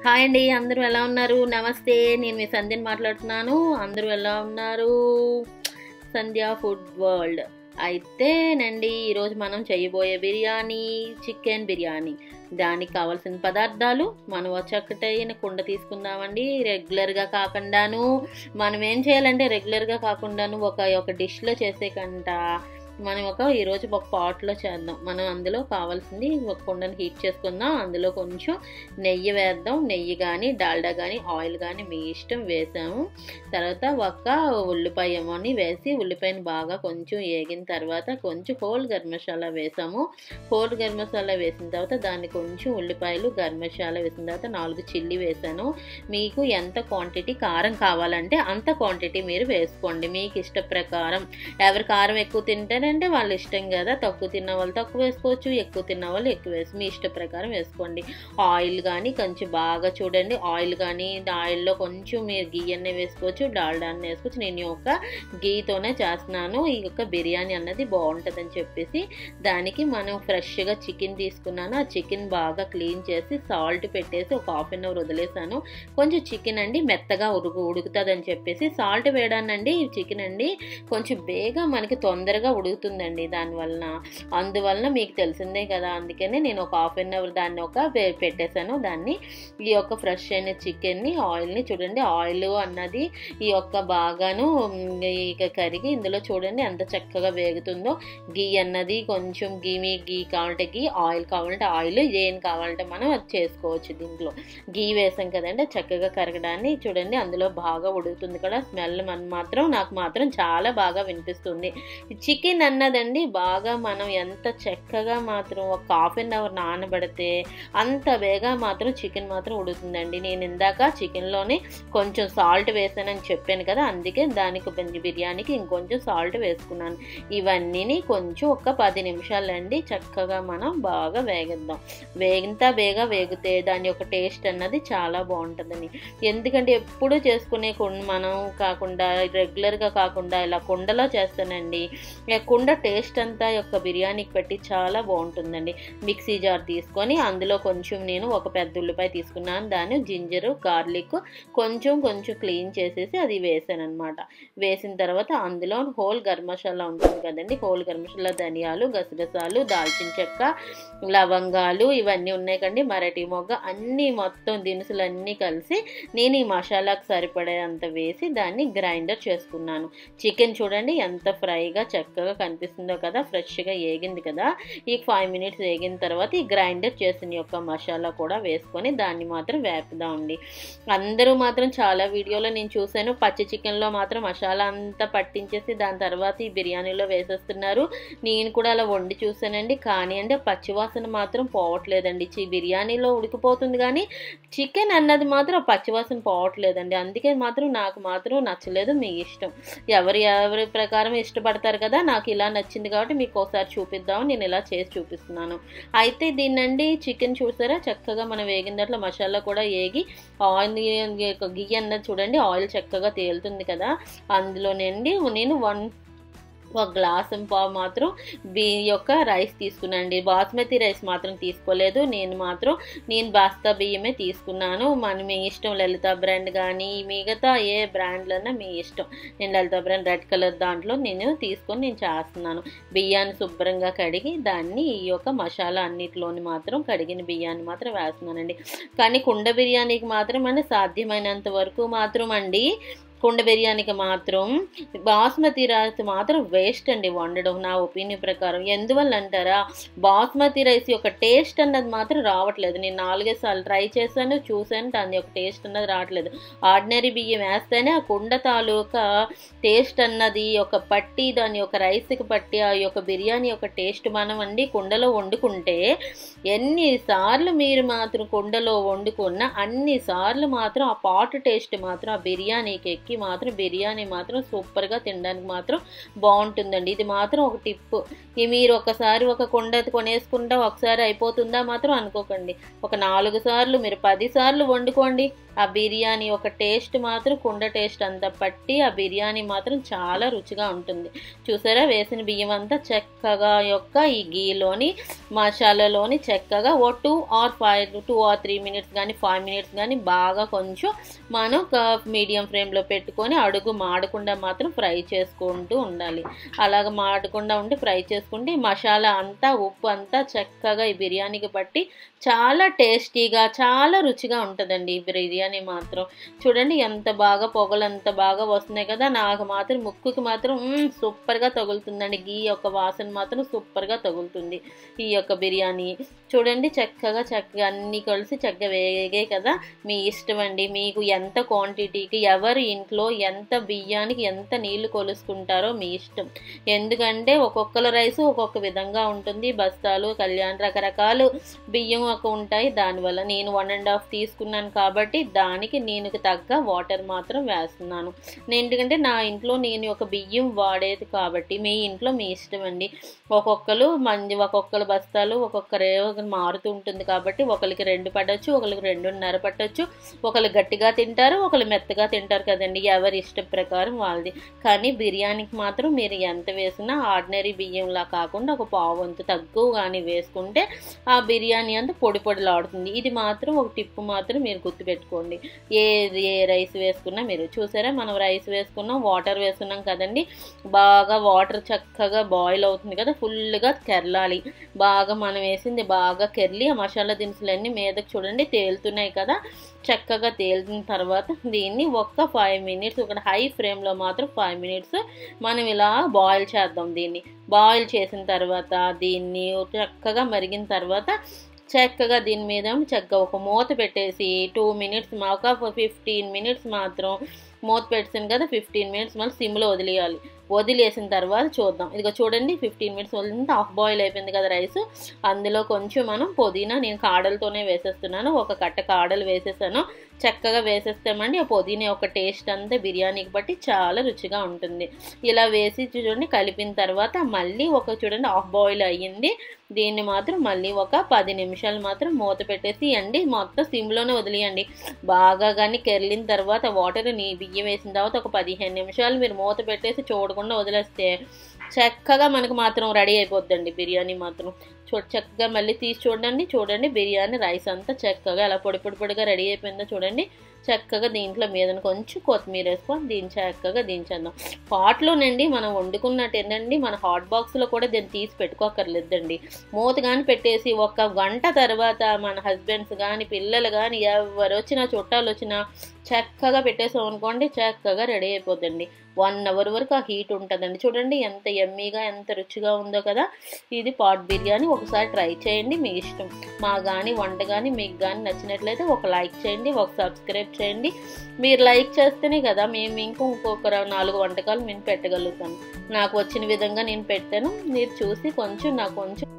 hi అండి అందరూ ఎలా ఉన్నారు నమస్తే నేను మీ సంధ్యని మాట్లాడుతున్నాను అందరూ ఎలా ఉన్నారు సంధ్య ఫుడ్ వరల్డ్ అయితేనండి ఈరోజు మనం చేయబోయే బిర్యానీ చికెన్ బిర్యానీ దానికి కావాల్సిన పదార్థాలు మనం చక్కటైన కుండ తీసుకుందామండి రెగ్యులర్గా కాకుండాను మనం ఏం చేయాలంటే రెగ్యులర్గా కాకుండాను ఒక ఒక డిష్లో చేసే కంట మనం ఒక ఈరోజు ఒక పాట్లో చేద్దాం మనం అందులో కావాల్సింది ఒక కుండను హీట్ చేసుకుందాం అందులో కొంచెం నెయ్యి వేద్దాం నెయ్యి కానీ డాల్డా కానీ ఆయిల్ కానీ మీ ఇష్టం వేసాము తర్వాత ఒక ఉల్లిపాయ ఏమోని వేసి ఉల్లిపాయని బాగా కొంచెం వేగిన తర్వాత కొంచెం హోల్ గరం మసాలా వేసాము హోల్ గరం మసాలా వేసిన తర్వాత దాన్ని కొంచెం ఉల్లిపాయలు గరం మసాలా వేసిన తర్వాత నాలుగు చిల్లీ వేసాను మీకు ఎంత క్వాంటిటీ కారం కావాలంటే అంత క్వాంటిటీ మీరు వేసుకోండి మీకు ఇష్ట ప్రకారం ఎవరు కారం ఎక్కువ తింటారంటే వాళ్ళ ఇష్టం కదా తక్కువ తిన్న వాళ్ళు తక్కువ వేసుకోవచ్చు ఎక్కువ తిన్న వాళ్ళు ఎక్కువ వేసి మీ ఇష్ట ప్రకారం వేసుకోండి ఆయిల్ కానీ కొంచెం బాగా చూడండి ఆయిల్ కానీ ఆయిల్లో కొంచెం మీరు గీ అన్నీ వేసుకోవచ్చు డాల్డా అన్నీ వేసుకోవచ్చు నేను ఈ యొక్క గీతోనే చేస్తున్నాను ఈ యొక్క బిర్యానీ అన్నది బాగుంటుందని చెప్పేసి దానికి మనం ఫ్రెష్గా చికెన్ తీసుకున్నాను ఆ చికెన్ బాగా క్లీన్ చేసి సాల్ట్ పెట్టేసి ఒక హాఫ్ అన్ అవర్ వదిలేసాను కొంచెం చికెన్ అండి మెత్తగా ఉడుకు ఉడుకుతుందని చెప్పేసి సాల్ట్ వేయడానండి ఈ చికెన్ అండి కొంచెం బేగా మనకి తొందరగా ఉడుకుతుందండి దానివలన అందువలన మీకు తెలిసిందే కదా అందుకనే నేను ఒక హాఫ్ అన్ అవర్ దాన్ని ఒక పె- పెట్టేశాను దాన్ని ఈ యొక్క ఫ్రెష్ అయిన చికెన్ని ఆయిల్ని చూడండి ఆయిల్ అన్నది ఈ యొక్క బాగాను మ్, ఇక కరిగి ఇందులో చూడండి ఎంత చక్కగా వేగుతుందో గీ అన్నది కొంచెం గీ మీ గీ కావాలంటే గీ ఆయిల్ కావాలంటే ఆయిల్ ఏం కావాలంటే మనం అది చేసుకోవచ్చు దీంట్లో గీ వేసాం కదండి చక్కగా కరగడాన్ని చూడండి అందులో బాగా ఉడుకుతుంది కదా స్మెల్ మన మాత్రం నాకు మాత్రం చాలా బాగా వినిపిస్తుంది చికెన్ అన్నదండి బాగా మనం ఎంత చక్కగా మాత్రం ఒక హాఫ్ అన్ అవర్ నానబడితే అంత వేగా మాత్రం చికెన్ మాత్రం ఉడుకుతుందండి నేను ఇందాక చికెన్లోనే కొంచెం సాల్ట్ వేసానని చెప్పాను కదా అందుకే దానికి బి- బిర్యానీకి ఇంకొంచెం సాల్ట్ వేసుకున్నాను ఇవన్నీని కొంచెం ఒక పది నిమిషాలండి చక్కగా మనం బాగా వేగిద్దాం వేగింత బేగా వేగితే దాని యొక్క టేస్ట్ అన్నది చాలా బాగుంటుందని ఎందుకంటే ఎప్పుడు చేసుకునే కుండ మనం కాకుండా రెగ్యులర్గా కాకుండా ఇలా కుండలో చేస్తానండి ఈ కుండ టేస్ట్ అంతా యొక్క బిర్యానీకి పెట్టి చాలా బాగుంటుందండి మిక్సీ జార్ తీసుకొని అందులో కొంచెం నేను ఒక పెద్ద ఉల్లిపాయ తీసుకున్నాను దాన్ని జింజరు గార్లిక్ కొంచెం కొంచెం క్లీన్ చేసేసి అది వేసాను అనమాట వేసిన తర్వాత అందులో హోల్ గరం మసాలా ఉంటుంది కదండి హోల్ గరం మసాలా ధనియాలు గసగసాలు దాల్చిన చెక్క లవంగాలు ఇవన్నీ ఉన్నాయి కండి మరటి మొగ్గ అన్నీ మొత్తం దినుసులు అన్నీ కలిసి నేను ఈ మసాలాకు సరిపడేంత వేసి దాన్ని గ్రైండర్ చేసుకున్నాను చికెన్ చూడండి ఎంత ఫ్రైగా చక్కగా కనిపిస్తుందో కదా ఫ్రెష్గా ఏగింది కదా ఈ ఫైవ్ మినిట్స్ వేగిన తర్వాత ఈ గ్రైండర్ చేసిన యొక్క మసాలా కూడా వేసుకొని దాన్ని మాత్రం వేపుదామండి అందరూ మాత్రం చాలా వీడియోలో నేను చూశాను పచ్చి చికెన్లో మాత్రం మసాలా అంతా పట్టించేసి దాని తర్వాత ఈ బిర్యానీలో వేసేస్తున్నారు నేను కూడా అలా వండి చూశానండి కానీ అంటే పచ్చివాసన మాత్రం పోవట్లేదండి చి బిర్యానీలో ఉడికిపోతుంది కానీ చికెన్ అన్నది మాత్రం ఆ పచ్చివాసన పోవట్లేదండి అందుకే మాత్రం నాకు మాత్రం నచ్చలేదు మీ ఇష్టం ఎవరి ఎవరి ప్రకారం ఇష్టపడతారు కదా నాకు ఇలా నచ్చింది కాబట్టి మీకు ఒకసారి చూపిద్దాం నేను ఇలా చేసి చూపిస్తున్నాను అయితే దీన్నండి చికెన్ చూసారా చక్కగా మనం వేగిన దాంట్లో మసాలా కూడా వేగి ఆయిల్ గీ అన్నది చూడండి ఆయిల్ చక్కగా తేలుతుంది కదా అందులోనండి నేను వన్ ఒక గ్లాస్ పావు మాత్రం బి యొక్క రైస్ తీసుకున్నానండి బాస్మతి రైస్ మాత్రం తీసుకోలేదు నేను మాత్రం నేను బాస్తా బియ్యమే తీసుకున్నాను మన మీ ఇష్టం లలిత బ్రాండ్ కానీ మిగతా ఏ బ్రాండ్లన్నా మీ ఇష్టం నేను లలిత బ్రాండ్ రెడ్ కలర్ దాంట్లో నేను తీసుకొని నేను చేస్తున్నాను బియ్యాన్ని శుభ్రంగా కడిగి దాన్ని ఈ యొక్క మసాలా అన్నిటిలోని మాత్రం కడిగిన బియ్యాన్ని మాత్రం వేస్తున్నానండి కానీ కుండ బిర్యానీకి మాత్రం అండి సాధ్యమైనంత వరకు మాత్రం అండి కుండ బిర్యానీకి మాత్రం బాస్మతి రైస్ మాత్రం వేస్ట్ అండి వండడం నా ఒపీనియన్ ప్రకారం ఎందువల్ల అంటారా బాస్మతి రైస్ యొక్క టేస్ట్ అన్నది మాత్రం రావట్లేదు నేను నాలుగే సార్లు ట్రై చేశాను చూశాను దాని యొక్క టేస్ట్ అన్నది రావట్లేదు ఆర్డినరీ బియ్యం వేస్తేనే ఆ కుండ తాలూకా టేస్ట్ అన్నది ఒక పట్టి దాని యొక్క రైస్కి పట్టి ఆ యొక్క బిర్యానీ యొక్క టేస్ట్ మనం అండి కుండలో వండుకుంటే ఎన్నిసార్లు మీరు మాత్రం కుండలో వండుకున్న అన్ని సార్లు మాత్రం ఆ పాటు టేస్ట్ మాత్రం ఆ బిర్యానీకి ఎక్కి రైస్కి మాత్రం బిర్యానీ మాత్రం సూపర్గా తినడానికి మాత్రం బాగుంటుందండి ఇది మాత్రం ఒక టిప్ ఈ మీరు ఒకసారి ఒక కుండ కొనేసుకుంటా ఒకసారి అయిపోతుందా మాత్రం అనుకోకండి ఒక నాలుగు సార్లు మీరు పది సార్లు వండుకోండి ఆ బిర్యానీ ఒక టేస్ట్ మాత్రం కుండ టేస్ట్ అంతా పట్టి ఆ బిర్యానీ మాత్రం చాలా రుచిగా ఉంటుంది చూసారా వేసిన బియ్యం అంతా చక్కగా యొక్క ఈ గీలోని మసాలాలోని చక్కగా ఓ two or five two or three minutes కానీ ఫైవ్ మినిట్స్ కానీ బాగా కొంచెం మనం మీడియం ఫ్లేమ్లో పెట్టుకొని అడుగు మాడకుండా మాత్రం ఫ్రై చేసుకుంటూ ఉండాలి అలాగ మాడకుండా ఉండి ఫ్రై చేసుకుంటే ఈ మసాలా అంతా ఉప్పు అంతా చక్కగా ఈ బిర్యానీకి పట్టి చాలా టేస్టీగా చాలా రుచిగా ఉంటుందండి ఈ బిర్యానీ మాత్రం చూడండి ఎంత బాగా పొగలు ఎంత బాగా వస్తున్నాయి కదా నాకు మాత్రం ముక్కుకి మాత్రం మ్మ్, సూపర్గా తగులుతుందండి గీ యొక్క వాసన మాత్రం సూపర్గా తగులుతుంది ఈ యొక్క బిర్యానీ చూడండి చక్కగా చక్కగా అన్నీ కలిసి చక్కగా వేగే కదా మీ ఇష్టం అండి మీకు ఎంత క్వాంటిటీకి ఎవరు ఇంట్లో ఎంత బియ్యానికి ఎంత నీళ్లు కొలుసుకుంటారో మీ ఇష్టం ఎందుకంటే ఒక్కొక్కల రైస్ ఒక్కొక్క విధంగా ఉంటుంది బస్తాలు కళ్యాణ్ రకరకాలు బియ్యం ఒక ఉంటాయి దానివల్ల నేను వన్ అండ్ హాఫ్ తీసుకున్నాను కాబట్టి దానికి నేను తగ్గ వాటర్ మాత్రం వేస్తున్నాను నేను ఎందుకంటే నా ఇంట్లో నేను ఒక బియ్యం వాడేది కాబట్టి మీ ఇంట్లో మీ ఇష్టం అండి ఒక్కొక్కరు మంది ఒక్కొక్కరు బస్తాలు ఒక్కొక్కరే మారుతూ ఉంటుంది కాబట్టి ఒకరికి రెండు పట్టచ్చు ఒకరికి రెండున్నర పట్టచ్చు ఒకరు గట్టిగా తింటారు ఒకరు మెత్తగా తింటారు కదండి ఎవరి ఇష్టం ప్రకారం వాళ్ళది కానీ బిర్యానీకి మాత్రం మీరు ఎంత వేసినా ఆర్డినరీ బియ్యంలా కాకుండా ఒక పావు వంతు తక్కువ కానీ వేసుకుంటే ఆ బిర్యానీ అంతా పొడి పొడిలాడుతుంది ఇది మాత్రం ఒక టిప్పు మాత్రం మీరు గుర్తుపెట్టుకోండి ఏ ఏ రైస్ వేసుకున్నా మీరు చూసారా మనం రైస్ వేసుకున్నాం వాటర్ వేసుకున్నాం కదండి బాగా వాటర్ చక్కగా బాయిల్ అవుతుంది కదా ఫుల్గా కెరలాలి బాగా మనం వేసింది బాగా కెర్లి ఆ మసాలా దినుసులన్నీ మీదకి చూడండి తేలుతున్నాయి కదా చక్కగా తేలిన తర్వాత దీన్ని ఒక్క ఫైవ్ మినిట్స్ ఒక హై ఫ్లేమ్లో మాత్రం ఫైవ్ మినిట్స్ మనం ఇలా బాయిల్ చేద్దాం దీన్ని బాయిల్ చేసిన తర్వాత దీన్ని చక్కగా మరిగిన తర్వాత చక్కగా దీని మీద చక్కగా ఒక మూత పెట్టేసి టూ మినిట్స్ ఒక ఫిఫ్టీన్ మినిట్స్ మాత్రం మూత పెట్టాను కదా ఫిఫ్టీన్ మినిట్స్ మళ్ళీ సిమ్లో వదిలేయాలి వదిలేసిన తర్వాత చూద్దాం ఇదిగో చూడండి ఫిఫ్టీన్ మినిట్స్ వదిలింది హాఫ్ బాయిల్ అయిపోయింది కదా రైస్ అందులో కొంచెం మనం పుదీనా నేను కాడలతోనే వేసేస్తున్నాను ఒక కట్ట కాడలు వేసేసాను చక్కగా వేసేస్తామండి ఆ పుదీనా యొక్క టేస్ట్ అంతా బిర్యానీకి బట్టి చాలా రుచిగా ఉంటుంది ఇలా వేసి చూడండి కలిపిన తర్వాత మళ్ళీ ఒక చూడండి హాఫ్ బాయిల్ అయ్యింది దీన్ని మాత్రం మళ్ళీ ఒక పది నిమిషాలు మాత్రం మూత పెట్టేసి అండి మొత్తం సిమ్లోనే వదిలేయండి బాగా కానీ కెర్లిన తర్వాత వాటర్ నీ బియ్యం వేసిన తర్వాత ఒక పదిహేను నిమిషాలు మీరు మూత పెట్టేసి చూడకుండా వదిలేస్తే చక్కగా మనకు మాత్రం రెడీ అయిపోద్దండి బిర్యానీ మాత్రం చూ చక్కగా మళ్ళీ తీసి చూడండి చూడండి బిర్యానీ రైస్ అంతా చక్కగా అలా పొడి పొడి పొడిగా రెడీ అయిపోయిందో చూడండి చక్కగా దీంట్లో మీద కొంచెం కొత్తిమీర వేసుకొని దీన్ని చక్కగా దించేద్దాం పాట్లోనండి మనం వండుకున్నట్టు ఏంటండి మన హాట్ బాక్స్లో కూడా దీన్ని తీసి పెట్టుకోకర్లేదండి మూత కానీ పెట్టేసి ఒక గంట తర్వాత మన హస్బెండ్స్ కానీ పిల్లలు కానీ ఎవరు వచ్చినా చుట్టాలు వచ్చినా చక్కగా పెట్టేసాం అనుకోండి చక్కగా రెడీ అయిపోద్దండి వన్ అవర్ వరకు ఆ హీట్ ఉంటుందండి చూడండి ఎంత ఎమ్మీగా ఎంత రుచిగా ఉందో కదా ఇది పాట్ బిర్యానీ ఒకసారి ట్రై చేయండి మీ ఇష్టం మా కానీ వంట కానీ మీకు కానీ నచ్చినట్లయితే ఒక లైక్ చేయండి ఒక సబ్స్క్రైబ్ చేయండి మీరు లైక్ చేస్తేనే కదా మేము ఇంకా ఇంకొక నాలుగు వంటకాలు మేము పెట్టగలుగుతాను నాకు వచ్చిన విధంగా నేను పెట్టాను మీరు చూసి కొంచెం నాకు కొంచెం